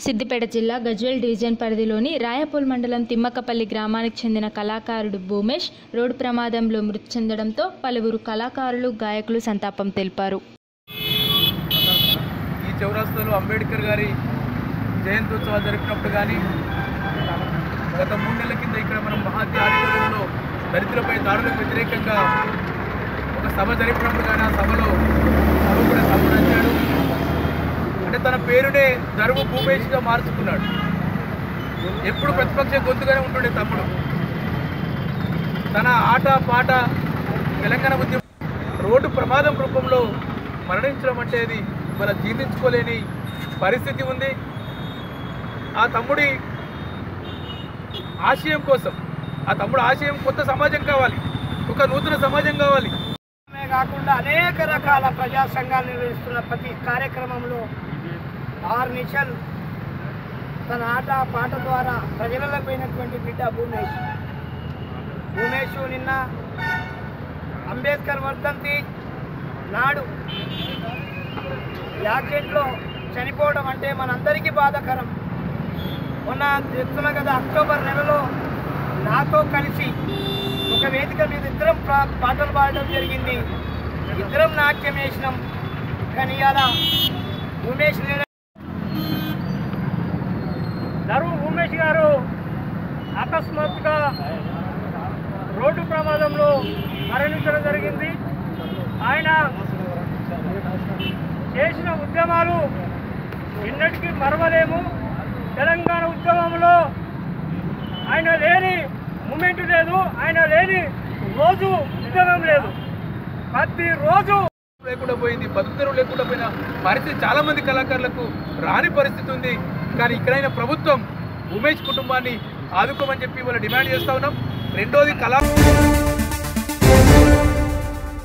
సిద్దిపేట జిల్లా గజ్వేల్ డివిజన్ పరిధిలోని రాయపూల్ మండలం తిమ్మకపల్లి గ్రామానికి చెందిన కళాకారుడు భూమేష్ రోడ్డు ప్రమాదంలో మృతి చెందడంతో పలువురు కళాకారులు గాయకులు సంతాపం తెలిపారు ఈ చౌరస్తాలో అంబేద్కర్ గారి జయంత్యోత్సవాలు జరిపినప్పుడు కానీ గత మూడు నెలల కింద ఇక్కడ మనం మహాత్య ఆడిటోరియంలో దళితులపై దాడులకు వ్యతిరేకంగా ఒక సభ జరిపినప్పుడు కానీ ఆ సభలో సభ కూడా సంప్రదించాడు అంటే తన పేరునే ధర్మ భూమేష్గా మార్చుకున్నాడు ఎప్పుడు ప్రతిపక్ష గొంతుగానే ఉంటుండే తమ్ముడు తన ఆట పాట తెలంగాణ ఉద్యమం రోడ్డు ప్రమాదం రూపంలో మరణించడం అంటే అది మన జీర్ణించుకోలేని పరిస్థితి ఉంది ఆ తమ్ముడి ఆశయం కోసం ఆ తమ్ముడు ఆశయం కొత్త సమాజం కావాలి ఒక నూతన సమాజం కావాలి మే కాకుండా అనేక రకాల ప్రజా సంఘాలు నిర్వహిస్తున్న ప్రతి కార్యక్రమంలో ఆరు నిమిషాలు తన ఆట పాట ద్వారా ప్రజలలో పోయినటువంటి బిడ్డ భూమేష్ భూమేష్ నిన్న అంబేద్కర్ వర్ధంతి నాడు యాక్సిడెంట్లో చనిపోవడం అంటే మనందరికీ బాధాకరం మొన్న చెప్తున్నా కదా అక్టోబర్ నెలలో నాతో కలిసి ఒక వేదిక మీద ఇద్దరం పా- పాటలు పాడడం జరిగింది ఇద్దరం నాట్యం వేసినాం కానీ ఇలా ఉమేష్ లేడ దరువు ఉమేష్ గారు అకస్మాత్తుగా రోడ్డు ప్రమాదంలో మరణించడం జరిగింది ఆయన చేసిన ఉద్యమాలు ఎన్నటికీ మరవలేము తెలంగాణ ఉద్యమంలో ఆయన లేని మూమెంట్ లేదు ఆయన లేని రోజు ఉద్యమం లేదు ప్రతిరోజు లేకుండా పోయింది బతుకుతెరువు లేకుండా పోయిన పరిస్థితి చాలా మంది కళాకారులకు రాని పరిస్థితి ఉంది కానీ ఇక్కడైనా ప్రభుత్వం ఉమేష్ కుటుంబాన్ని ఆదుకోమని చెప్పి వాళ్ళు డిమాండ్ చేస్తా ఉన్నాం రెండోది కళా